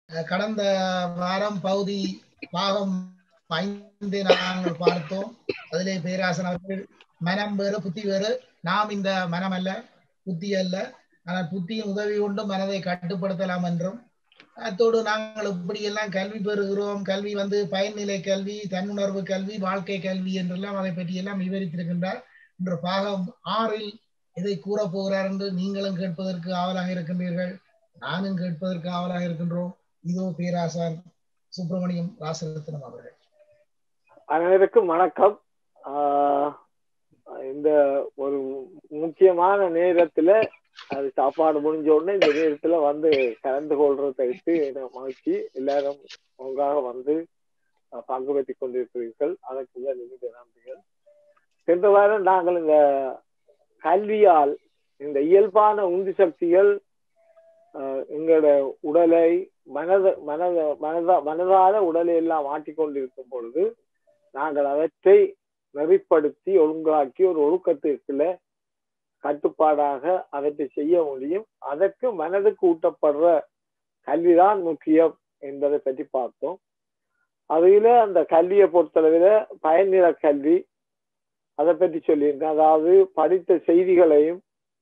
அஹ், கடந்த வாரம் பகுதி பாகம் ஐந்து நாங்கள் பார்த்தோம் அதிலே பேராசன் அவர்கள் மனம் வேறு புத்தி வேறு நாம் இந்த மனம் அல்ல புத்தி அல்ல ஆனால் புத்தியின் உதவி கொண்டு மனதை கட்டுப்படுத்தலாம் என்றும் அத்தோடு நாங்கள் இப்படியெல்லாம் கல்வி பெறுகிறோம் கல்வி வந்து பயன்நிலை கல்வி தன்னுணர்வு கல்வி வாழ்க்கை கல்வி என்றெல்லாம் அதை பற்றியெல்லாம் விவரித்திருக்கின்றார் இன்று பாகம் ஆறில் இதை கூறப் போகிறார் என்று நீங்களும் கேட்பதற்கு ஆவலாக இருக்கின்றீர்கள் நானும் கேட்பதற்கு ஆவலாக இருக்கின்றோம் இதோ பேராசான் சுப்பிரமணியம் ராசரத்னம் அவர்கள் அனைவருக்கும் வணக்கம் ஆஹ் இந்த ஒரு முக்கியமான நேரத்துல அது சாப்பாடு முடிஞ்ச உடனே இந்த நேரத்துல வந்து கலந்து கொள்றதை வைத்து எனக்கு மகிழ்ச்சி எல்லாரும் ஒன்றாக வந்து அஹ், பங்கு பெற்றுக் கொண்டிருக்கிறீர்கள் அதற்கு முதல் நிமிட நன்றிகள் சென்ற வாரம் நாங்கள் இந்த கல்வியால் இந்த இயல்பான உந்து சக்திகள் அஹ், எங்களோட உடலை மனத மனத மனதா மனதால உடலை எல்லாம் மாற்றிக்கொண்டிருக்கும் பொழுது நாங்கள் அவற்றை நெறிப்படுத்தி ஒழுங்காக்கி ஒரு ஒழுக்கத்திற்குள்ள கட்டுப்பாடாக அவற்றை செய்ய முடியும் அதற்கு மனதுக்கு ஊட்டப்படுற கல்விதான் முக்கியம் என்பதை பற்றி பார்த்தோம் அதுல அந்த கல்வியை பொறுத்தளவில் பயனில கல்வி அதை பற்றி சொல்லியிருந்தேன் அதாவது படித்த செய்திகளையும்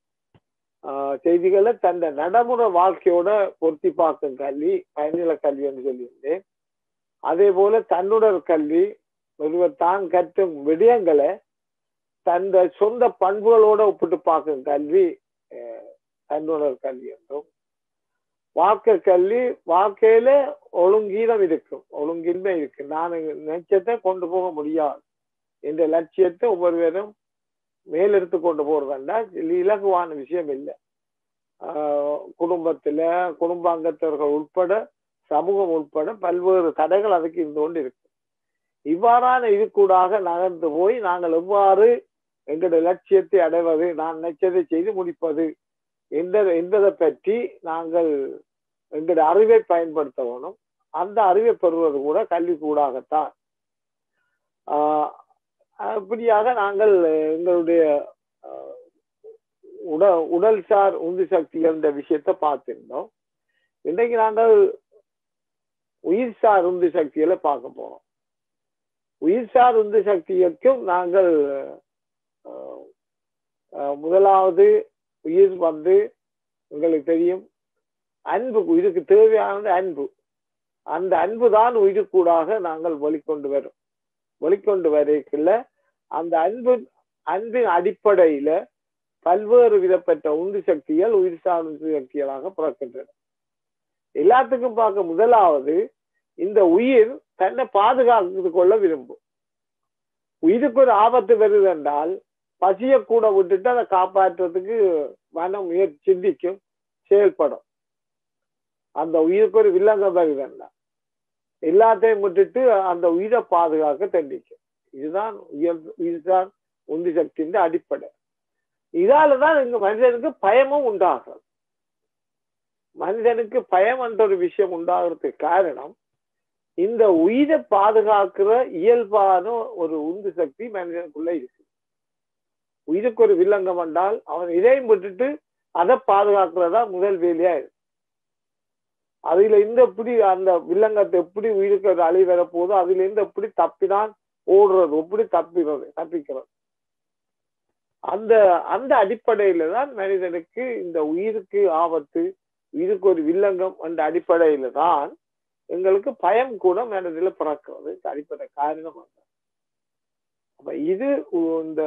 ஆஹ், செய்திகளை தன் நடைமுறை வாழ்க்கையோட பொருத்தி பார்க்கும் கல்வி பயனில கல்வி என்று சொல்லியிருந்தேன் அதே போல தன்னுடல் கல்வி ஒருவர் தான் கற்றும் விடயங்களை தன் சொந்த பண்புகளோட ஒப்பிட்டு பார்க்கும் கல்வி அஹ், தன்னுடல் கல்வி என்றும் வாழ்க்கை கல்வி வாழ்க்கையில ஒழுங்கீனம் இருக்கும் ஒழுங்கின்மை இருக்கு நான் நினைச்சதை கொண்டு போக முடியாது என்ற லட்சியத்தை ஒவ்வொருவரும் மேலெடுத்து கொண்டு போறதுண்டா இலகுவான விஷயம் இல்லை ஆஹ் குடும்பத்துல குடும்ப அங்கத்தவர்கள் உட்பட சமூகம் உட்பட பல்வேறு தடைகள் அதுக்கு இருந்து கொண்டு இருக்கு இவ்வாறான இதுக்கூடாக நகர்ந்து போய் நாங்கள் எவ்வாறு எங்களுடைய லட்சியத்தை அடைவது நான் நினைச்சதை செய்து முடிப்பது எந்த என்பதை பற்றி நாங்கள் எங்களுடைய அறிவை பயன்படுத்த வேணும் அந்த அறிவை பெறுவது கூட கல்வி கூடாகத்தான் ஆஹ் அப்படியாக நாங்கள் எங்களுடைய ஆஹ் உட உடல் சார் உந்து சக்தி என்ற விஷயத்தை பார்த்திருந்தோம் இன்றைக்கு நாங்கள் உயிர் சார் உந்து சக்திகளை பார்க்க போறோம் உயிர் சார் உந்து சக்திக்கும் நாங்கள் ஆஹ் ஆஹ் முதலாவது உயிர் வந்து உங்களுக்கு தெரியும் அன்பு உயிருக்கு தேவையானது அன்பு அந்த அன்பு தான் உயிருக்கூடாக நாங்கள் வெளிக்கொண்டு வரும் வெளிக்கொண்டு வரைக்குள்ள அந்த அன்பு அன்பின் அடிப்படையில பல்வேறு விதப்பட்ட உந்து சக்திகள் உயிர் சார் உந்து சக்திகளாக பிறக்கின்றன எல்லாத்துக்கும் பார்க்க முதலாவது இந்த உயிர் தன்னை பாதுகாத்து கொள்ள விரும்பும் உயிருக்கு ஒரு ஆபத்து வருது என்றால் பசிய கூட விட்டுட்டு அதை காப்பாற்றுறதுக்கு மனம் முயற்சி சிந்திக்கும் செயல்படும் அந்த உயிருக்கு ஒரு வில்லங்கம் வருதுன்னா எல்லாத்தையும் விட்டுட்டு அந்த உயிரை பாதுகாக்க தண்டிக்கும் இதுதான் உயர் உயிர்தான் உந்து சக்தியின் அடிப்படை இதாலதான் இங்க மனிதனுக்கு பயமும் உண்டாகும் மனிதனுக்கு பயம் என்ற ஒரு விஷயம் உண்டாகிறதுக்கு காரணம் இந்த உயிரை பாதுகாக்கிற இயல்பான ஒரு உந்து சக்தி மனிதனுக்குள்ள இருக்கு உயிருக்கு ஒரு வில்லங்கம் வந்தால் அவன் இதையும் விட்டுட்டு அதை பாதுகாக்கிறதா முதல் வேலையா இருக்கு அதுல இந்த எப்படி அந்த வில்லங்கத்தை எப்படி உயிருக்கு ஒரு அழி வரப்போதோ அதுல இருந்து எப்படி தப்பினால் ஓடுறது எப்படி தப்பிறது தப்பிக்கிறது அந்த அந்த அடிப்படையில தான் மனிதனுக்கு இந்த உயிருக்கு ஆபத்து உயிருக்கு ஒரு வில்லங்கம் என்ற அடிப்படையில தான் எங்களுக்கு பயம் கூட மனதில் பிறக்கிறது அடிப்படை காரணம் அப்ப இது இந்த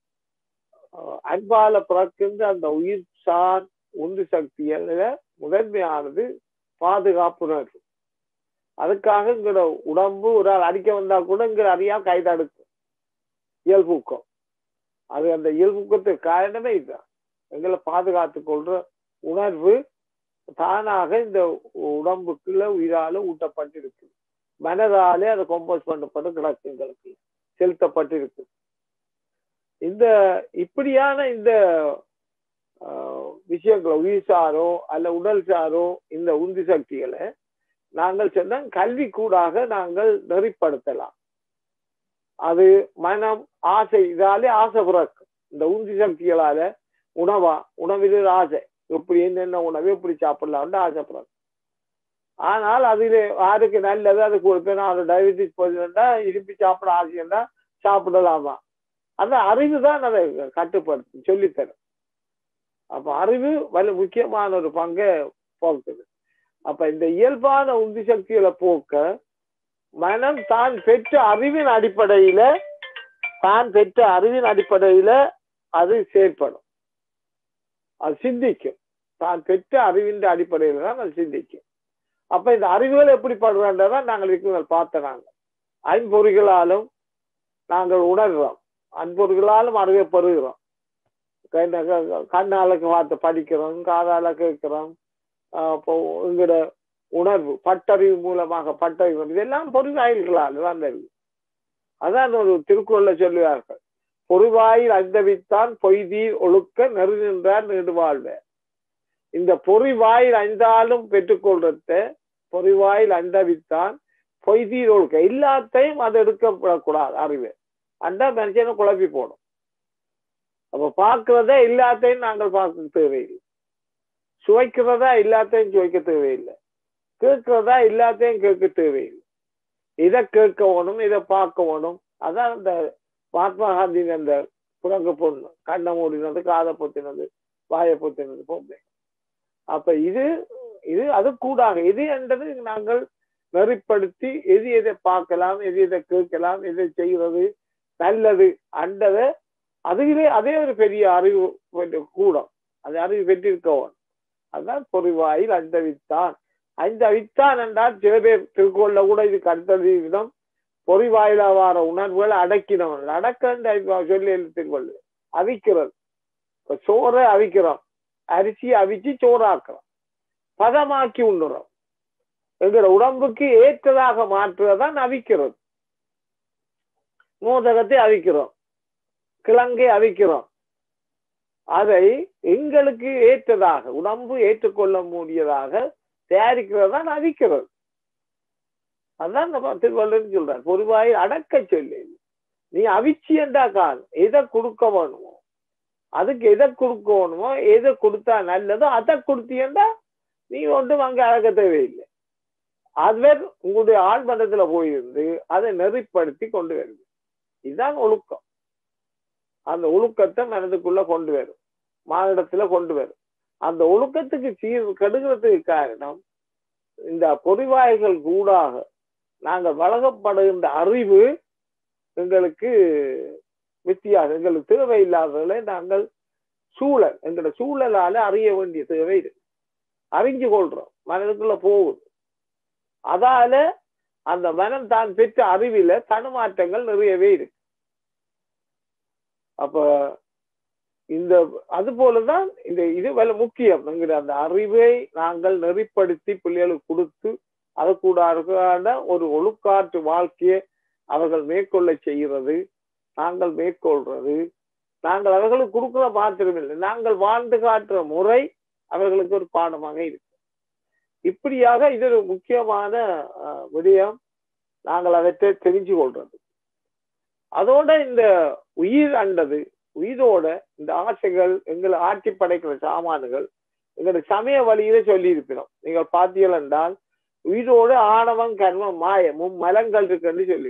அன்பால பிறக்கின்ற அந்த உயிர் சார் உந்து சக்தியில முதன்மையானது பாதுகாப்புணர்வு அதுக்காக இங்கட உடம்பு ஒரு ஆள் அடிக்க வந்தா கூட இங்க அறியா கைதடுக்கும் இயல்பூக்கம் அது அந்த இயல்பூக்கத்துக்கு காரணமே இதுதான் எங்களை பாதுகாத்து கொள்ற உணர்வு தானாக இந்த உடம்புக்குள்ள உயிரால ஊட்டப்பட்டிருக்கு மனதாலே அதை கம்போஸ் பண்ணப்பட்டு கிடக்கு எங்களுக்கு செலுத்தப்பட்டிருக்கு இந்த இப்படியான இந்த விஷயங்களை உயிர் சாரோ அல்ல உடல் சாரோ இந்த உந்து சக்திகளை நாங்கள் சொன்ன கல்வி கூடாக நாங்கள் நெறிப்படுத்தலாம் அது மனம் ஆசை இதாலே ஆசை பிறக்கும் இந்த உந்து சக்திகளால உணவா உணவில் ஆசை எப்படி என்னென்ன உணவு எப்படி சாப்பிடலாம்னு ஆசைப்படுறாங்க ஆனால் அதிலே யாருக்கு நல்லது அது கொடுப்பேன் நான் டயபெட்டிஸ் போதுன்னா இருப்பி சாப்பிட ஆசைன்னா சாப்பிடலாமா அந்த அறிவு தான் அதை கட்டுப்படுத்தும் சொல்லித்தரும் அப்ப அறிவு வலு முக்கியமான ஒரு பங்கை போக்குது அப்ப இந்த இயல்பான உந்தி சக்திகளை போக்க மனம் தான் பெற்ற அறிவின் அடிப்படையில தான் பெற்ற அறிவின் அடிப்படையில அது செயற்படும் அது சிந்திக்கும் தான் பெற்ற அறிவின் அடிப்படையில தான் அது சிந்திக்கும் அப்ப இந்த அறிவுகள் எப்படி படுறன்றதை நாங்கள் இதுக்கு பார்த்த நாங்கள் ஐம்பொறிகளாலும் நாங்கள் உணர்றோம் அன்பொறிகளாலும் அறிவை பெறுகிறோம் கண்ணால பார்த்து படிக்கிறோம் காதால கேட்கிறோம் இப்போ எங்களோட உணர்வு பட்டறிவு மூலமாக பட்டறிவு இதெல்லாம் பொறிவாயில்களால் தான் இருக்கு அதான் ஒரு திருக்குறள்ல சொல்லுவார்கள் பொறிவாயில் அந்தவித்தான் பொய்தீர் ஒழுக்க நெருநின்றார் நீடு வாழ்வ இந்த பொறிவாயில் ஐந்தாலும் பெற்றுக்கொள்றத பொறிவாயில் அந்தவித்தான் பொய்தீர் ஒழுக்க எல்லாத்தையும் அது எடுக்கப்படக்கூடாது அறிவு அந்த மனுஷனை குழப்பி போடும் அப்ப பார்க்கிறத எல்லாத்தையும் நாங்கள் பார்க்க தேவையில்லை சுவைக்கிறதா எல்லாத்தையும் சுவைக்க தேவையில்லை கேட்கிறதா எல்லாத்தையும் கேட்க தேவையில்லை இதை கேட்க வேணும் இதை பார்க்க வேணும் அதான் அந்த மகாத்மா காந்தியின் அந்த புறங்க பொண்ணு கண்ணை மூடினது காதை பொத்தினது வாயை பொத்தினது பொம்மை அப்ப இது இது அது கூடாக இது என்றது நாங்கள் நெறிப்படுத்தி எது எதை பார்க்கலாம் எது எதை கேட்கலாம் எதை செய்கிறது நல்லது அண்டதை அதுவே அதே ஒரு பெரிய அறிவு கூடம் அது அறிவு பெற்றிருக்கவன் அதுதான் பொறிவாயில் அந்த வித்தான் அந்த வித்தான் என்றால் சில பேர் திருக்கோள்ல கூட இதுக்கு அடுத்தது விதம் பொறிவாயில வார உணர்வுகளை அடக்கினவன் அடக்க சொல்லி திருக்கொள்ளு அவிக்கிறது இப்ப சோறை அவிக்கிறோம் அரிசி அவிச்சு சோறாக்குறோம் பதமாக்கி உண்ணுறோம் எங்களோட உடம்புக்கு ஏற்றதாக மாற்றுவதான் அவிக்கிறது மோதகத்தை அவிக்கிறோம் கிழங்கை அவிக்கிறோம் அதை எங்களுக்கு ஏற்றதாக உடம்பு ஏற்றுக்கொள்ள முடியதாக தயாரிக்கிறது தான் அவிக்கிறது அதான் நம்ம திருவள்ளுவர் சொல்றார் பொதுவாய் அடக்க சொல்லி நீ அவிச்சி என்றா கால் எதை கொடுக்க வேணுமோ அதுக்கு எதை கொடுக்க வேணுமோ எதை கொடுத்தா நல்லதோ அதை கொடுத்தீங்கன்னா நீ ஒன்றும் அங்க அழக தேவையில்லை அதுவே உங்களுடைய ஆழ்மனத்துல போயிருந்து அதை நெறிப்படுத்தி கொண்டு வருது இதுதான் ஒழுக்கம் அந்த ஒழுக்கத்தை மனதுக்குள்ள கொண்டு வரும் மானிடத்துல கொண்டு வரும் அந்த ஒழுக்கத்துக்கு சீர் கெடுகிறதுக்கு காரணம் இந்த பொறிவாய்கள் கூடாக நாங்கள் வழங்கப்படுகின்ற அறிவு எங்களுக்கு வித்தியாசம் எங்களுக்கு தேவையில்லாததை நாங்கள் சூழல் எங்களோட சூழலால அறிய வேண்டிய தேவை இருக்கு அறிஞ்சு கொள்றோம் மனதுக்குள்ள போகுது அதால அந்த மனம் தான் பெற்ற அறிவில தடுமாற்றங்கள் நிறையவே இருக்கு அப்ப இந்த அது போலதான் இந்த இது வேலை முக்கியம் என்கிற அந்த அறிவை நாங்கள் நெறிப்படுத்தி பிள்ளைகளுக்கு கொடுத்து அது கூட ஒரு ஒழுக்காற்று வாழ்க்கையை அவர்கள் மேற்கொள்ள செய்கிறது நாங்கள் மேற்கொள்றது நாங்கள் அவர்களுக்கு கொடுக்கிற மாத்திரமில்லை நாங்கள் வாழ்ந்து காட்டுற முறை அவர்களுக்கு ஒரு பாடமாக இருக்கு இப்படியாக இது ஒரு முக்கியமான விடயம் நாங்கள் அவற்றை தெரிஞ்சு கொள்றது அதோட இந்த உயிர் அண்டது உயிரோட இந்த ஆசைகள் எங்களை ஆட்சி படைக்கிற சாமான்கள் எங்களுடைய சமய வழியில சொல்லி இருக்கிறோம் நீங்கள் பார்த்தீர்கள் என்றால் உயிரோடு ஆணவம் கர்மம் மாய மும்மலங்கள் இருக்குன்னு சொல்லி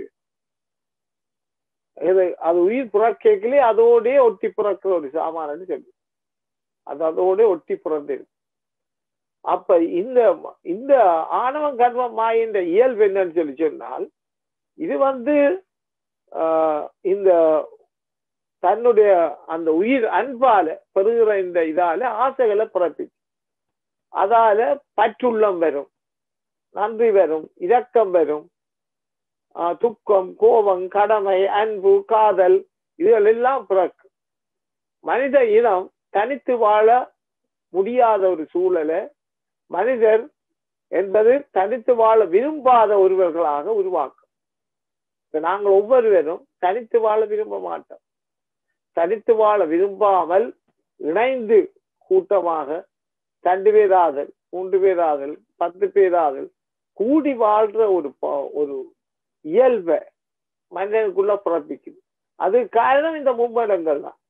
இது அது உயிர் புறக்கேக்கலே அதோடய ஒட்டி புறக்கிற ஒரு சாமான்னு சொல்லி அது அதோட ஒட்டி புறந்திருக்கு அப்ப இந்த இந்த ஆணவம் கர்மம் மாயின்ற இயல்பு என்னன்னு சொல்லி சொன்னால் இது வந்து இந்த தன்னுடைய அந்த உயிர் அன்பால பெறுகிற இந்த இதால ஆசைகளை பிறப்பிச்சு அதால பற்றுள்ளம் வரும் நன்றி வரும் இரக்கம் வரும் துக்கம் கோபம் கடமை அன்பு காதல் இதுகள் எல்லாம் பிறக்கும் மனித இனம் தனித்து வாழ முடியாத ஒரு சூழலை மனிதர் என்பது தனித்து வாழ விரும்பாத ஒருவர்களாக உருவாக்கும் நாங்கள் ஒவ்வொருவரும் தனித்து வாழ விரும்ப மாட்டோம் தனித்து வாழ விரும்பாமல் இணைந்து கூட்டமாக ரெண்டு பேராதல் மூன்று பேராதல் பத்து பேராதல் கூடி வாழ்ற ஒரு ஒரு இயல்ப மனிதனுக்குள்ள பிறப்பிக்குது அது காரணம் இந்த மும்மடங்கள் தான்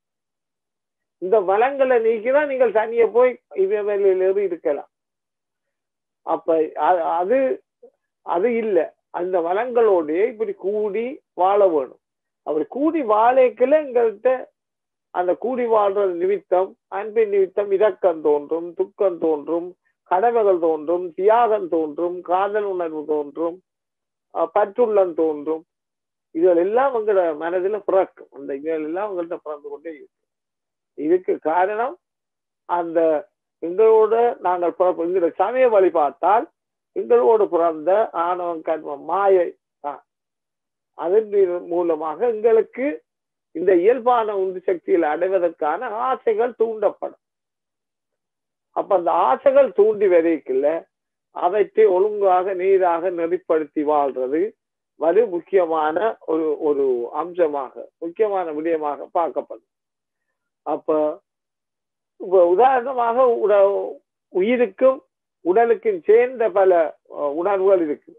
இந்த மலங்களை நீக்கிதான் நீங்கள் தனிய போய் இவையிலிருந்து இருக்கலாம் அப்ப அ- அது அது இல்ல அந்த வளங்களோட இப்படி கூடி வாழ வேணும் அப்படி கூடி வாழைக்கல எங்கள்கிட்ட அந்த கூடி வாழ்றது நிமித்தம் அன்பின் நிமித்தம் இரக்கம் தோன்றும் துக்கம் தோன்றும் கடமைகள் தோன்றும் தியாகம் தோன்றும் காதல் உணர்வு தோன்றும் அஹ் பற்றுள்ளம் தோன்றும் இதுகள் எல்லாம் உங்களோட மனதில பிறக்கும் அந்த இதுகள் எல்லாம் உங்கள்கிட்ட பிறந்து கொண்டே இருக்கு இதுக்கு காரணம் அந்த எங்களோட நாங்கள் பிறப்பு எங்களோட சமய வழி பார்த்தால் எங்களோடு பிறந்த ஆணவம் கர்மம் மாயை தான் அதன் மீது- மூலமாக எங்களுக்கு இந்த இயல்பான உந்து சக்தியில் அடைவதற்கான ஆசைகள் தூண்டப்படும் அப்ப அந்த ஆசைகள் தூண்டி வரைக்கல அவற்றை ஒழுங்காக நீராக நெறிப்படுத்தி வாழ்றது வலு முக்கியமான ஒரு ஒரு அம்சமாக முக்கியமான விடயமாக பார்க்கப்படும் அப்ப இப்ப உதாரணமாக உட உயிருக்கும் உடலுக்கும் சேர்ந்த பல அஹ், உணர்வுகள் இருக்கு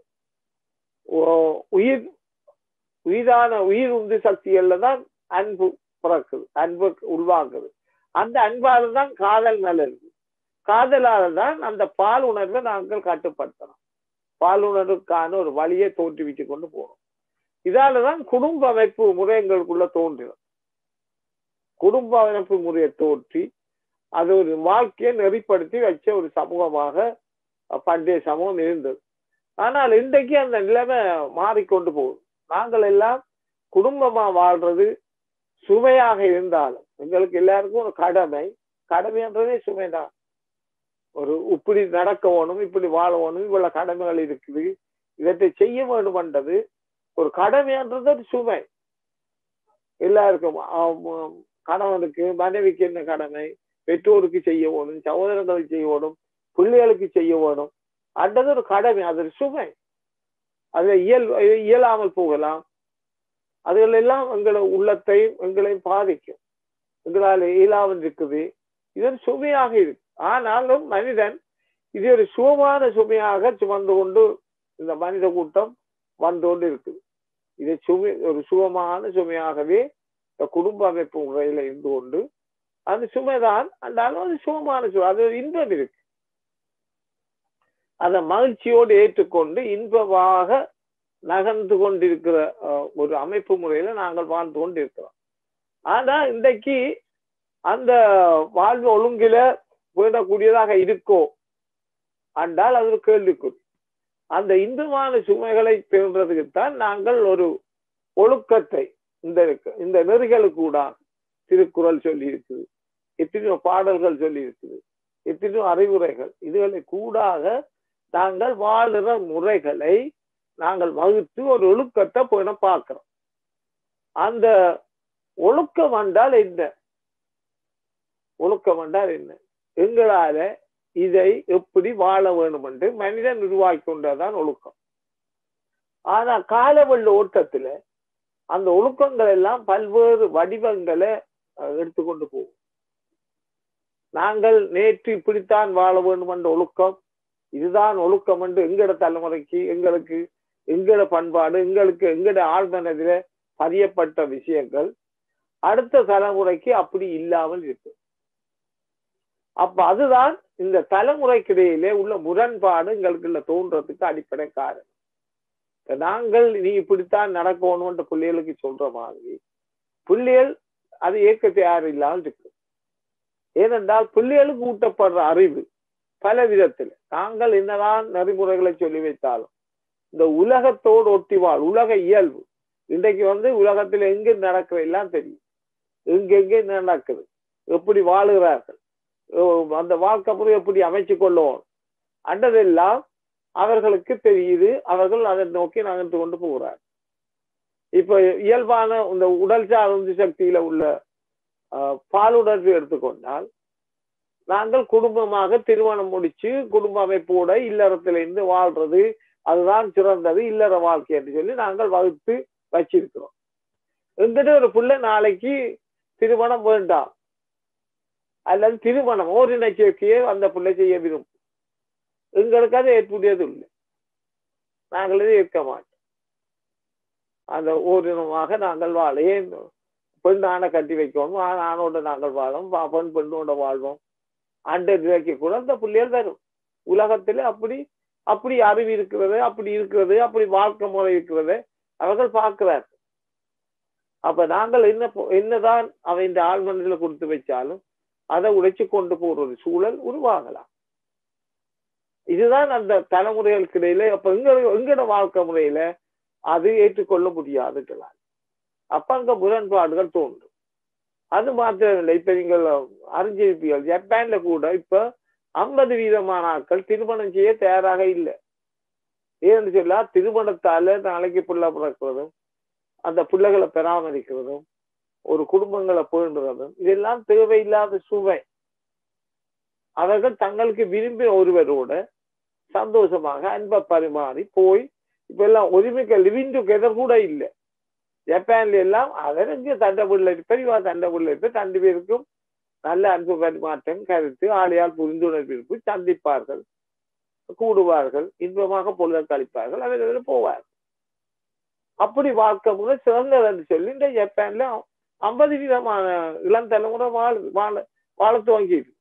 ஓ- உயிர் உயிரான உயிர் உந்து சக்திகள்ல தான் அன்பு பிறக்குது அன்பு உருவாக்குது அந்த அன்பால தான் காதல் மலருது காதலால தான் அந்த பால் உணர்வை நாங்கள் கட்டுப்படுத்தணும் பால் உணர்வுக்கான ஒரு வழியை தோற்றுவித்து கொண்டு போகணும் இதாலதான் குடும்ப அமைப்பு முறை எங்களுக்குள்ள தோன்றிடும் குடும்ப அமைப்பு முறையை தோற்றி அது ஒரு வாழ்க்கையை நெறிப்படுத்தி வச்ச ஒரு சமூகமாக அஹ், பண்டைய சமூகம் இருந்தது ஆனால் இன்றைக்கு அந்த நிலைமை மாறிக்கொண்டு போகுது நாங்கள் எல்லாம் குடும்பமா வாழ்றது சுமையாக இருந்தாலும் எங்களுக்கு எல்லாருக்கும் ஒரு கடமை கடமைன்றதே சுமைதான் ஒரு இப்படி நடக்க வேணும் இப்படி வாழ வேணும் இவ்வளவு கடமைகள் இருக்குது இவற்றை செய்ய வேண்டும்ன்றது ஒரு கடமைன்றது ஒரு சுமை எல்லாருக்கும் ஆம், ஆம், கணவனுக்கு மனைவிக்கு என்ன கடமை பெற்றோருக்கு செய்ய வேணும் சகோதரங்களுக்கு செய்ய வேணும் பிள்ளைகளுக்கு செய்ய வேணும் அன்றது ஒரு கடமை அது ஒரு சுமை அது இயல் இயலாமல் போகலாம் அதுகள் எல்லாம் எங்களை உள்ளத்தையும் எங்களையும் பாதிக்கும் எங்களால் இயலாமல் இருக்குது இது ஒரு சுமையாக இருக்கு ஆனாலும் மனிதன் இது ஒரு சுகமான சுமையாக சுமந்து கொண்டு இந்த மனித கூட்டம் வந்து கொண்டு இருக்குது இது சுமை ஒரு சுகமான சுமையாகவே இந்த குடும்ப அமைப்பு முறையில இருந்து கொண்டு அந்த சுமைதான் ஆனாலும் அது சுகமான சுமை அது ஒரு இன்பம் இருக்கு அதை மகிழ்ச்சியோடு ஏற்றுக்கொண்டு இன்பமாக நகர்ந்து கொண்டிருக்கிற அஹ், ஒரு அமைப்பு முறையில நாங்கள் வாழ்ந்து கொண்டு இருக்கிறோம் ஆனா இன்றைக்கு அந்த வாழ்வு ஒழுங்கில போயிடக்கூடியதாக இருக்கோ அண்டால் அது ஒரு கேள்விக்குறி அந்த இந்துமான சுமைகளை பெறுறதுக்குத்தான் நாங்கள் ஒரு ஒழுக்கத்தை இந்த இந்த நெறிகளுக்கூடாக திருக்குறள் சொல்லி இருக்குது எத்தனையோ பாடல்கள் சொல்லி இருக்குது எத்தனையோ அறிவுரைகள் இதுகளை கூடாக நாங்கள் வாழுற முறைகளை நாங்கள் வகுத்து ஒரு ஒழுக்கத்தை போயிட பார்க்கிறோம் அந்த ஒழுக்கம் என்றால் என்ன ஒழுக்கம் என்றால் என்ன எங்களால இதை எப்படி வாழ வேண்டும் என்று மனிதன் உருவாக்கி கொண்டதான் ஒழுக்கம் ஆனா காலவெள்ள ஓட்டத்துல அந்த ஒழுக்கங்கள் எல்லாம் பல்வேறு வடிவங்களை அஹ், எடுத்துக்கொண்டு போகும் நாங்கள் நேற்று இப்படித்தான் வாழ வேண்டும் என்ற ஒழுக்கம் இதுதான் ஒழுக்கம் என்று எங்கட தலைமுறைக்கு எங்களுக்கு எங்கட பண்பாடு எங்களுக்கு எங்கட ஆழ்மனதில பதியப்பட்ட விஷயங்கள் அடுத்த தலைமுறைக்கு அப்படி இல்லாமல் இருக்கு அப்ப அதுதான் இந்த தலைமுறைக்கிடையிலே உள்ள முரண்பாடு எங்களுக்குள்ள தோன்றதுக்கு அடிப்படை காரணம் இப்ப நாங்கள் நீ இப்படித்தான் நடக்கணும்ன்ற பிள்ளைகளுக்கு சொல்ற மாதிரி பிள்ளைகள் அது ஏற்க தயார் இல்லாமல் இருக்கு ஏனென்றால் பிள்ளைகளுக்கு ஊட்டப்படுற அறிவு பல விதத்தில் நாங்கள் என்னதான் நெறிமுறைகளை சொல்லி வைத்தாலும் இந்த உலகத்தோடு ஒட்டி வாழ் உலக இயல்பு இன்றைக்கு வந்து உலகத்துல எங்க நடக்கிற எல்லாம் தெரியும் எங்கெங்க என்ன நடக்குது எப்படி வாழுகிறார்கள் ஓ, அந்த வாழ்க்கை முறை எப்படி அமைச்சு கொள்ளுவோம் அண்டதெல்லாம் அவர்களுக்கு தெரியுது அவர்கள் அதை நோக்கி நகர்ந்து கொண்டு போகிறார் இப்ப இயல்பான இந்த உடல் சார்ந்த சக்தியில உள்ள ஆஹ், பாலுணர்வு எடுத்துக்கொண்டால் நாங்கள் குடும்பமாக திருமணம் முடிச்சு குடும்ப அமைப்போட இல்லறத்துல இருந்து வாழ்றது அதுதான் சிறந்தது இல்லற வாழ்க்கை என்று சொல்லி நாங்கள் வகுத்து வச்சிருக்கிறோம் எங்கிட்ட ஒரு புள்ள நாளைக்கு திருமணம் வேண்டாம் அல்லது திருமணம் ஓரின சேர்க்கையை அந்த பிள்ளை செய்ய விரும்பும் எங்களுக்கு அது ஏற்புடையது இல்லை நாங்கள் இதை ஏற்க மாட்டோம் அந்த ஓரினமாக நாங்கள் வாழ ஏன் பெண் ஆணை கட்டி வைக்கணும் ஆண் ஆணோட நாங்கள் வாழும் பா- பெண் பெண்ணோட வாழ்வோம் அண்டை நிலைக்கு கூட அந்த பிள்ளைகள் வரும் உலகத்துல அப்படி அப்படி அறிவு இருக்கிறது அப்படி இருக்கிறது அப்படி வாழ்க்கை முறை இருக்கிறது அவர்கள் பார்க்கிறார் அப்ப நாங்கள் என்ன போ- என்னதான் அவன் இந்த ஆழ்மனதில கொடுத்து வச்சாலும் அதை உடைச்சு கொண்டு போற ஒரு சூழல் உருவாகலாம் இதுதான் அந்த தலைமுறைகளுக்கு இடையில அப்ப எங்க எங்கட வாழ்க்கை முறையில அது ஏற்றுக்கொள்ள முடியாதுங்களால் அப்ப அங்க முரண்பாடுகள் தோன்றும் அது மாத்திரமில்லை இப்ப நீங்கள் அறிஞ்சிருப்பீர்கள் ஜப்பான்ல கூட இப்ப ஐம்பது வீதமான ஆட்கள் திருமணம் செய்ய தயாராக இல்லை ஏன்னு சொல்லா திருமணத்தால நாளைக்கு பிள்ளை பிறக்கிறதும் அந்த பிள்ளைகளை பராமரிக்கிறதும் ஒரு குடும்பங்களை பேணுறதும் இதெல்லாம் தேவையில்லாத சுவை அவர்கள் தங்களுக்கு விரும்பிய ஒருவரோட சந்தோஷமாக அன்பை பரிமாறி போய் இப்ப எல்லாம் ஒருமிக்க லிவிங் டுகெதர் கூட இல்லை ஜப்பான்ல எல்லாம் அவருக்கு தண்டை பிள்ளை பெரியவா தண்டை பிள்ளை இருப்பு ரெண்டு பேருக்கும் நல்ல அன்பு பரிமாற்றம் கருத்து ஆளையால் புரிந்துணர்வு இருப்பு சந்திப்பார்கள் கூடுவார்கள் இன்பமாக பொழுதை கழிப்பார்கள் அவர்கள் போவார் அப்படி வாழ்க்கை முறை சிறந்தது என்று சொல்லி இந்த ஜப்பான்ல ஐம்பது விதமான இளம் தலைமுறை வாழ வாழ வாழ துவங்கிது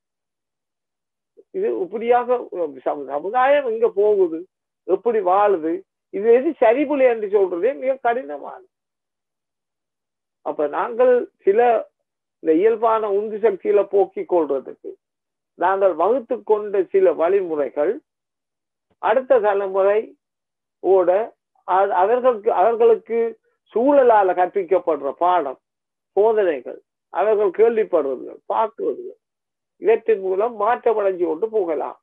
இது இப்படியாக சமு- சமுதாயம் எங்க போகுது எப்படி வாழுது இது எது சரிபுலி என்று சொல்றதே மிக கடினமானது அப்ப நாங்கள் சில இந்த இயல்பான உந்து சக்தியில போக்கிக் கொள்றதுக்கு நாங்கள் வகுத்து கொண்ட சில வழிமுறைகள் அடுத்த தலைமுறை ஓட அது- அவர்களுக்கு அவர்களுக்கு சூழலால கற்பிக்கப்படுற பாடம் போதனைகள் அவர்கள் கேள்விப்படுறதுகள் பார்க்கிறதுகள் இவற்றின் மூலம் மாற்றமடைஞ்சு கொண்டு போகலாம்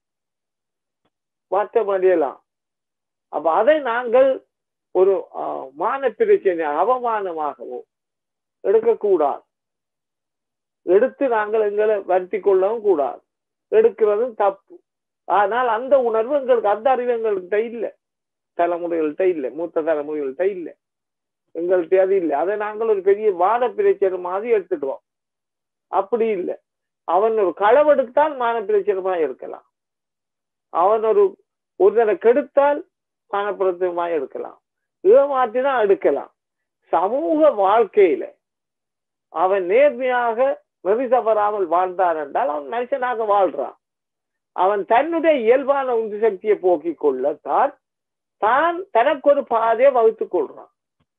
மாற்றமடையலாம் அப்ப அதை நாங்கள் ஒரு ஆஹ், மான பிரச்சனை அவமானமாகவோ எடுக்கக்கூடாது எடுத்து நாங்கள் எங்களை வருத்தி கொள்ளவும் கூடாது எடுக்கிறதும் தப்பு ஆனால் அந்த உணர்வு எங்களுக்கு அந்த அறிவு எங்கள்கிட்ட இல்லை தலைமுறைகள்கிட்ட இல்லை மூத்த தலைமுறைகள்கிட்ட இல்லை எங்கள்கிட்ட அது இல்லை அதை நாங்கள் ஒரு பெரிய வாத பிரச்சனை மாதிரி எடுத்துடுவோம் அப்படி இல்லை அவன் ஒரு களவெடுத்தால் மான பிரச்சனமா இருக்கலாம் அவன் ஒரு ஒருத்தனை கெடுத்தால் மானப்பிரச்சனமா இருக்கலாம் ஏமாற்றினா எடுக்கலாம் சமூக வாழ்க்கையில அவன் நேர்மையாக நெறி தவறாமல் வாழ்ந்தான் என்றால் அவன் மனுஷனாக வாழ்றான் அவன் தன்னுடைய இயல்பான உந்து சக்தியை போக்கிக் கொள்ளத்தான் தான் தனக்கு ஒரு பாதையை வகுத்துக் கொள்றான்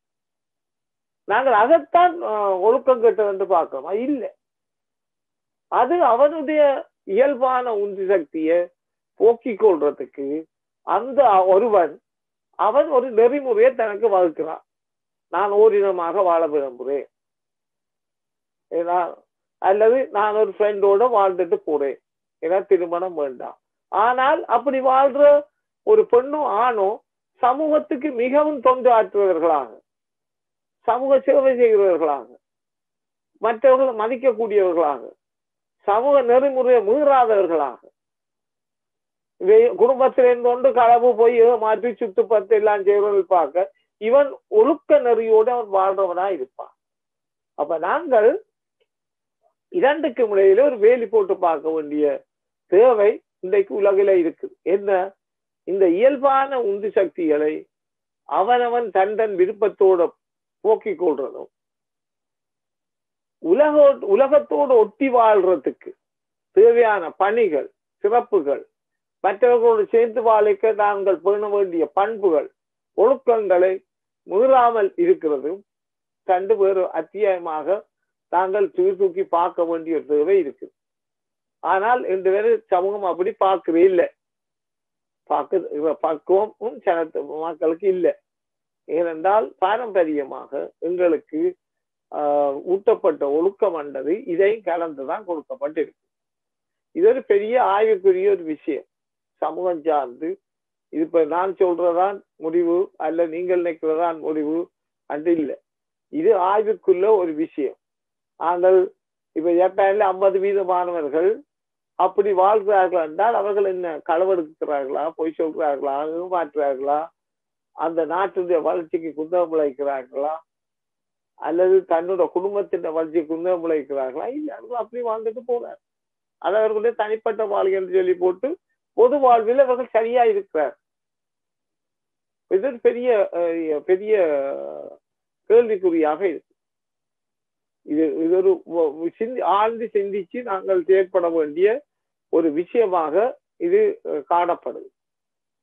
நாங்கள் அதைத்தான் ஆஹ், ஒழுக்கம் கெட்டது என்று பார்க்கிறோம் அது இல்லை அது அவனுடைய இயல்பான உந்து சக்தியை போக்கிக் கொள்றதுக்கு அந்த ஒருவன் அவன் ஒரு நெறிமுறையை தனக்கு வகுக்கிறான் நான் ஓரினமாக வாழ விரும்புகிறேன் ஏன்னா அல்லது நான் ஒரு ஃப்ரெண்டோட வாழ்ந்துட்டு போறேன் ஏன்னா திருமணம் வேண்டாம் ஆனால் அப்படி வாழ்ற ஒரு பெண்ணும் ஆணும் சமூகத்துக்கு மிகவும் தொண்டு ஆற்றுவர்களாக சமூக சேவை செய்கிறவர்களாக மற்றவர்களை மதிக்கக்கூடியவர்களாக சமூக நெறிமுறையை மீறாதவர்களாக வே- குடும்பத்திலிருந்து கொண்டு களவு போய் மாற்றி சுத்து பத்து எல்லாம் செய்வர்கள் பார்க்க இவன் ஒழுக்க நெறியோடு அவன் வாழ்றவனா இருப்பான் அப்ப நாங்கள் இரண்டுக்கும் இடையில ஒரு வேலி போட்டு பார்க்க வேண்டிய தேவை இன்றைக்கு உலகில இருக்குது என்ன இந்த இயல்பான உந்து சக்திகளை அவனவன் தன் தன் விருப்பத்தோட போக்கிக் கொள்றதும் உலக உலகத்தோடு ஒட்டி வாழ்றதுக்கு தேவையான பணிகள் சிறப்புகள் மற்றவர்களோடு சேர்ந்து வாழிக்க நாங்கள் பேண வேண்டிய பண்புகள் ஒழுக்கங்களை மீறாமல் இருக்கிறதும் கண்டு வேறு அத்தியாயமாக நாங்கள் சீர்தூக்கி பார்க்க வேண்டிய ஒரு தேவை இருக்கு ஆனால் இன்று வரை சமூகம் அப்படி பார்க்கவே இல்லை பார்க்க பக்குவமும் சனத்து மக்களுக்கு இல்லை ஏனென்றால் பாரம்பரியமாக எங்களுக்கு ஆஹ், ஊட்டப்பட்ட ஒழுக்கம் என்றது இதையும் கலந்துதான் கொடுக்கப்பட்டிருக்கு இது ஒரு பெரிய ஆய்வுக்குரிய ஒரு விஷயம் சமூகம் சார்ந்து இது இப்ப நான் சொல்றதான் முடிவு அல்ல நீங்கள் நினைக்கிறதான் முடிவு அது இல்லை இது ஆய்வுக்குள்ள ஒரு விஷயம் நாங்கள் இப்ப ஜப்பான்ல ஐம்பது வீத மாணவர்கள் அப்படி வாழ்கிறார்கள் என்றால் அவர்கள் என்ன களவெடுக்கிறார்களா பொய் சொல்கிறார்களா ஏமாற்றுறார்களா அந்த நாட்டுடைய வளர்ச்சிக்கு குந்தகம் விளைக்கிறார்களா அல்லது தன்னோட குடும்பத்தின் வளர்ச்சிக்கு குந்தகம் விளைக்கிறார்களா இல்லை அவர்கள் அப்படி வாழ்ந்துட்டு போறார் அது அவர்களுடைய தனிப்பட்ட வாழ்க்கை என்று சொல்லி போட்டு பொது வாழ்வில் அவர்கள் சரியா இருக்கிறார் இது ஒரு பெரிய அஹ், பெரிய கேள்விக்குறியாக இருக்கு இது இது ஒரு வ- சிந்தி ஆழ்ந்து சிந்திச்சு நாங்கள் செயற்பட வேண்டிய ஒரு விஷயமாக இது அஹ், காணப்படுது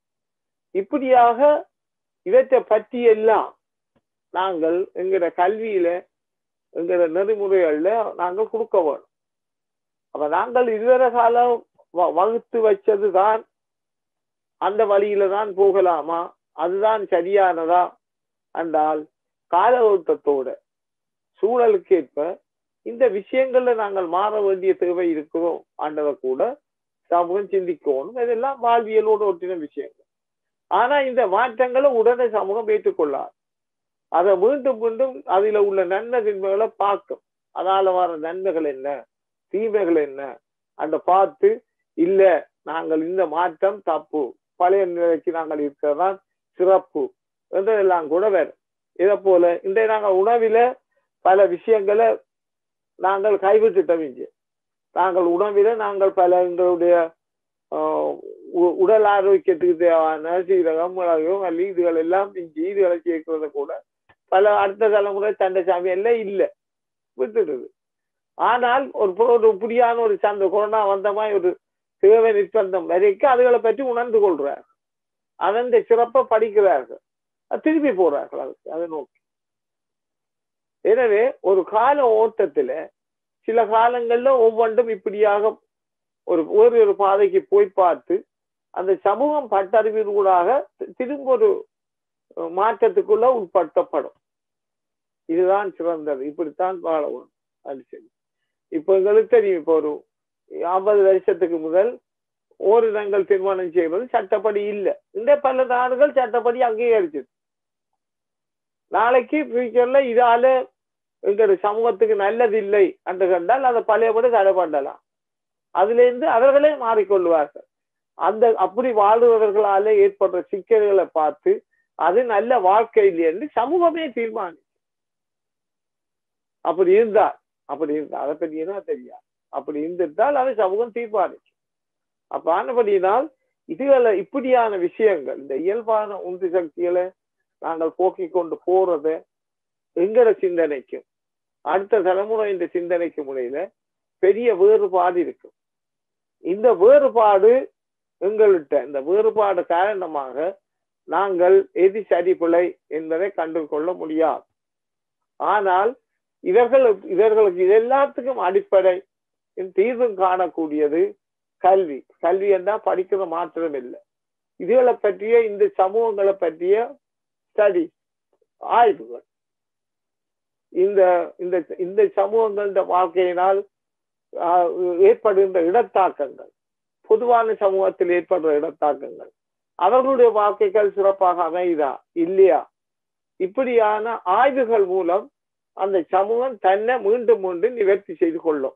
இப்படியாக இவற்றை பற்றி எல்லாம் நாங்கள் எங்கிற கல்வியில எங்கிற நெறிமுறைகள்ல நாங்கள் கொடுக்க வேணும் அப்ப நாங்கள் இதுவரை காலம் வ- வகுத்து வச்சதுதான் அந்த வழியில தான் போகலாமா அதுதான் சரியானதா என்றால் கால ஓட்டத்தோட சூழலுக்கேற்ப இந்த விஷயங்கள்ல நாங்கள் மாற வேண்டிய தேவை இருக்கிறோம் ஆண்டதை கூட சமூகம் சிந்திக்கணும் இதெல்லாம் வாழ்வியலோடு ஒட்டின விஷயங்கள் ஆனா இந்த மாற்றங்களை உடனே சமூகம் ஏற்றுக்கொள்ளாது அதை மீண்டும் மீண்டும் அதுல உள்ள நன்மை தின்மைகளை பார்க்கும் அதனால வர நன்மைகள் என்ன தீமைகள் என்ன அந்த பார்த்து இல்ல நாங்கள் இந்த மாற்றம் தப்பு பழைய நிலைக்கு நாங்கள் இருக்கிறதான் சிறப்பு என்றெல்லாம் கூட வரும் இதை போல இன்றைய நாங்கள் உணவில பல விஷயங்களை நாங்கள் கைவிட்டுட்டோம் இங்கே நாங்கள் உணவில நாங்கள் பல எங்களுடைய ஆஹ், உ- உடல் ஆரோக்கியத்துக்கு தேவையான சீரகம் மிளகு மல்லி இதுகள் எல்லாம் இஞ்சி இதுகளை சேர்க்கிறத கூட பல அடுத்த தலைமுறை சண்டை சாமி எல்லாம் இல்லை விட்டுடுது ஆனால் ஒரு பொ- ஒரு புதியான ஒரு சந்த கொரோனா வந்த மாதிரி ஒரு தேவை நிர்பந்தம் வரைக்கும் அதுகளை பற்றி உணர்ந்து கொள்றார் அதன் சிறப்பை படிக்கிறார்கள் அது திருப்பி போறார்கள் அதுக்கு அதை நோக்கி எனவே ஒரு கால ஓட்டத்துல சில காலங்கள்ல ஒவ்வொன்றும் இப்படியாக ஒரு ஒரு ஒரு பாதைக்கு போய் பார்த்து அந்த சமூகம் பட்டறிவிற்கூடாக தி- திரும்ப ஒரு அஹ், மாற்றத்துக்குள்ள உட்படுத்தப்படும் இதுதான் சிறந்தது இப்படித்தான் வாழ வேணும் அது சரி இப்ப எங்களுக்கு தெரியும் இப்போ ஒரு ஐம்பது வருஷத்துக்கு முதல் ஓரினங்கள் திருமணம் செய்வது சட்டப்படி இல்லை இந்த பல நாடுகள் சட்டப்படி அங்கீகரிச்சது நாளைக்கு ஃபியூச்சர்ல இதால எங்களுடைய சமூகத்துக்கு நல்லது இல்லை என்று கண்டால் அதை பழையபடி தடை பண்ணலாம் அதுல இருந்து அவர்களே மாறிக்கொள்வார்கள் அந்த அப்படி வாழ்றவர்களால ஏற்படுற சிக்கல்களை பார்த்து அது நல்ல வாழ்க்கை இல்லை என்று சமூகமே தீர்மானிக்கும் அப்படி இருந்தால் அப்படி இருந்தால் அதை பற்றி என்ன தெரியாது அப்படி இருந்துட்டால் அதை சமூகம் தீர்மானிக்கும் அப்ப ஆனபடியினால் இதுகளை இப்படியான விஷயங்கள் இந்த இயல்பான உந்து சக்திகளை நாங்கள் போக்கிக் கொண்டு போறத எங்கட சிந்தனைக்கும் அடுத்த தலைமுறை இந்த சிந்தனைக்கு முறையில பெரிய வேறுபாடு இருக்கும் இந்த வேறுபாடு எங்கள்கிட்ட இந்த வேறுபாடு காரணமாக நாங்கள் எது சரி பிழை என்பதை கண்டு கொள்ள முடியாது ஆனால் இவர்கள் இவர்களுக்கு இது எல்லாத்துக்கும் அடிப்படை தீர்வும் காணக்கூடியது கல்வி கல்வி என்றால் படிக்கிற மாத்திரம் இல்லை இதுகளை பற்றிய இந்த சமூகங்களை பற்றிய ஸ்டடி ஆய்வுகள் இந்த இந்த இந்த சமூகங்கள வாழ்க்கையினால் ஆஹ், ஏற்படுகின்ற இடத்தாக்கங்கள் பொதுவான சமூகத்தில் ஏற்படுற இடத்தாக்கங்கள் அவர்களுடைய வாழ்க்கைகள் சிறப்பாக அமையுதா இல்லையா இப்படியான ஆய்வுகள் மூலம் அந்த சமூகம் தன்னை மீண்டும் மீண்டும் நிவர்த்தி செய்து கொள்ளும்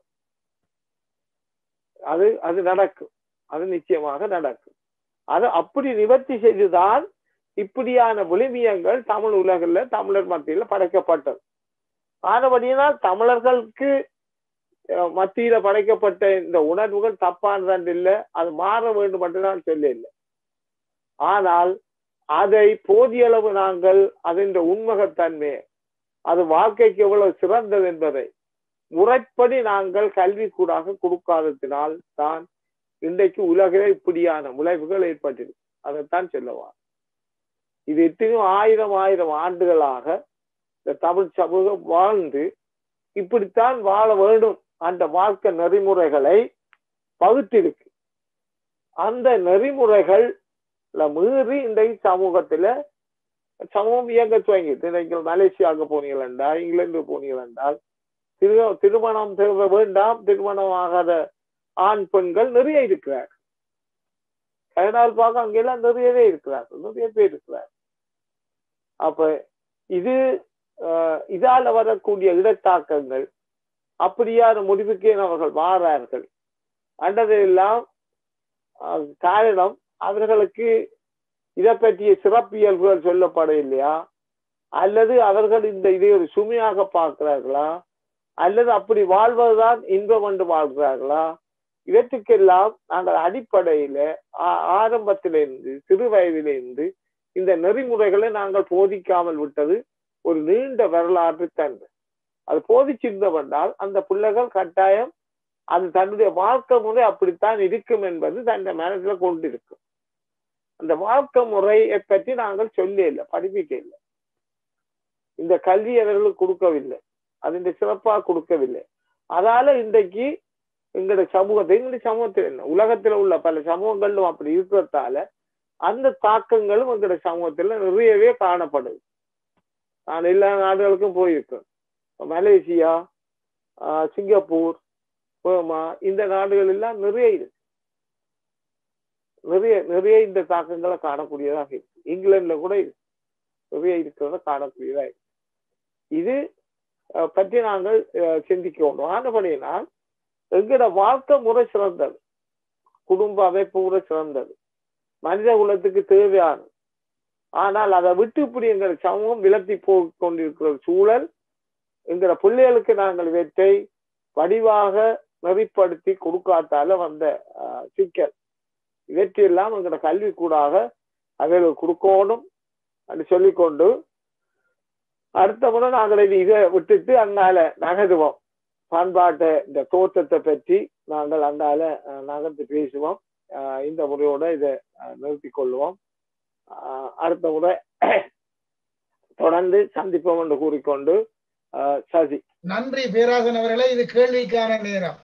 அது அது நடக்கும் அது நிச்சயமாக நடக்கும் அது அப்படி நிவர்த்தி செய்துதான் இப்படியான விழுமியங்கள் தமிழ் உலகில் தமிழர் மத்தியில் படைக்கப்பட்டது ஆனபடியினால் தமிழர்களுக்கு அஹ், மத்தியில படைக்கப்பட்ட இந்த உணர்வுகள் தப்பானதன்று இல்லை அது மாற வேண்டும் என்று நான் சொல்ல இல்லை ஆனால் அதை போதிய அளவு நாங்கள் அதன் உண்மகத்தன்மை அது வாழ்க்கைக்கு எவ்வளவு சிறந்தது என்பதை முறைப்படி நாங்கள் கல்வி கூடாக கொடுக்காததினால் தான் இன்றைக்கு உலகிலே இப்படியான விளைவுகள் ஏற்பட்டிருக்கு அதைத்தான் சொல்லவா இது எத்தனையோ ஆயிரம் ஆயிரம் ஆண்டுகளாக இந்த தமிழ் சமூகம் வாழ்ந்து இப்படித்தான் வாழ வேண்டும் அந்த வாழ்க்கை நெறிமுறைகளை பகுத்திருக்கு அந்த நெறிமுறைகள் மீறி இன்றைக்கு சமூகத்துல சமூகம் இயங்க துவங்கிட்டு நீங்கள் மலேசியாவுக்கு போனீர்கள் என்றால் இங்கிலாந்து போனீர்கள் என்றால் திரு திருமணம் தேவை வேண்டாம் திருமணம் ஆகாத ஆண் பெண்கள் நிறைய இருக்கிறார் கனடாவில் பார்க்க அங்கெல்லாம் நிறையவே இருக்கிறார்கள் நிறைய பேர் இருக்கிறார் அப்ப இது ஆஹ், இதால வரக்கூடிய இடத்தாக்கங்கள் அப்படியான முடிவுக்கே அவர்கள் மாறார்கள் அன்றதெல்லாம் ஆஹ், காரணம் அவர்களுக்கு இதை பற்றிய சிறப்பியல்புகள் சொல்லப்பட இல்லையா அல்லது அவர்கள் இந்த இதை ஒரு சுமையாக பார்க்கிறார்களா அல்லது அப்படி வாழ்வதுதான் இன்பம் என்று வாழ்கிறார்களா இவற்றுக்கெல்லாம் நாங்கள் அடிப்படையில ஆ- ஆரம்பத்திலிருந்து சிறு வயதிலிருந்து இந்த நெறிமுறைகளை நாங்கள் போதிக்காமல் விட்டது ஒரு நீண்ட வரலாற்று தன்மை அது போதிச்சிருந்தவென்றால் அந்த பிள்ளைகள் கட்டாயம் அது தன்னுடைய வாழ்க்கை முறை அப்படித்தான் இருக்கும் என்பது தன்னை மனசுல கொண்டிருக்கும் அந்த வாழ்க்கை முறையை பற்றி நாங்கள் சொல்ல இல்லை படிப்பிக்க இல்லை இந்த கல்வி அவர்களுக்கு கொடுக்கவில்லை அதிന്റെ சிறப்பா கொடுக்கவில்லை அதால இன்றைக்கு எங்களுடைய சமூகத்தை எங்களுடைய சமூகத்தில் என்ன உலகத்துல உள்ள பல சமூகங்களும் அப்படி இருக்கிறதால அந்த தாக்கங்களும் எங்களுடைய சமூகத்துல நிறையவே காணப்படுது நான் எல்லா நாடுகளுக்கும் போயிருக்கேன் மலேசியா ஆஹ் சிங்கப்பூர் பர்மா இந்த நாடுகள் எல்லாம் நிறைய இருக்கு நிறைய நிறைய இந்த தாக்கங்களை காணக்கூடியதாக இருக்கு இங்கிலாந்துல கூட இருக்கு நிறைய இருக்கிறத காணக்கூடியதா இருக்கு இது அஹ், பற்றி நாங்கள் அஹ், சிந்திக்க வேண்டும் ஆனபடியினால் எங்களோட வாழ்க்கை முறை சிறந்தது குடும்ப அமைப்பு முறை சிறந்தது மனித குலத்துக்கு தேவையானது ஆனால் அதை விட்டு இப்படி எங்கள் சமூகம் விலத்தி போய் கொண்டிருக்கிற சூழல் எங்களோட பிள்ளைகளுக்கு நாங்கள் இவற்றை வடிவாக நெறிப்படுத்தி கொடுக்காத்தால வந்த அஹ், சிக்கல் இவற்றையெல்லாம் எங்களோட கல்வி கூடாக அவர்களுக்கு கொடுக்கணும் என்று சொல்லிக்கொண்டு அடுத்த முறை நாங்கள் இது இதை விட்டுட்டு அங்கால நகருவோம் பண்பாட்டை இந்த தோற்றத்தை பற்றி நாங்கள் அங்கால அஹ், நகர்ந்து பேசுவோம் அஹ், இந்த முறையோட இதை அஹ், நிறுத்திக் கொள்வோம் அஹ், அடுத்த முறை தொடர்ந்து சந்திப்போம் என்று கூறிக்கொண்டு அஹ், சசி நன்றி பேராசன் அவர்களே இது கேள்விக்கான நேரம்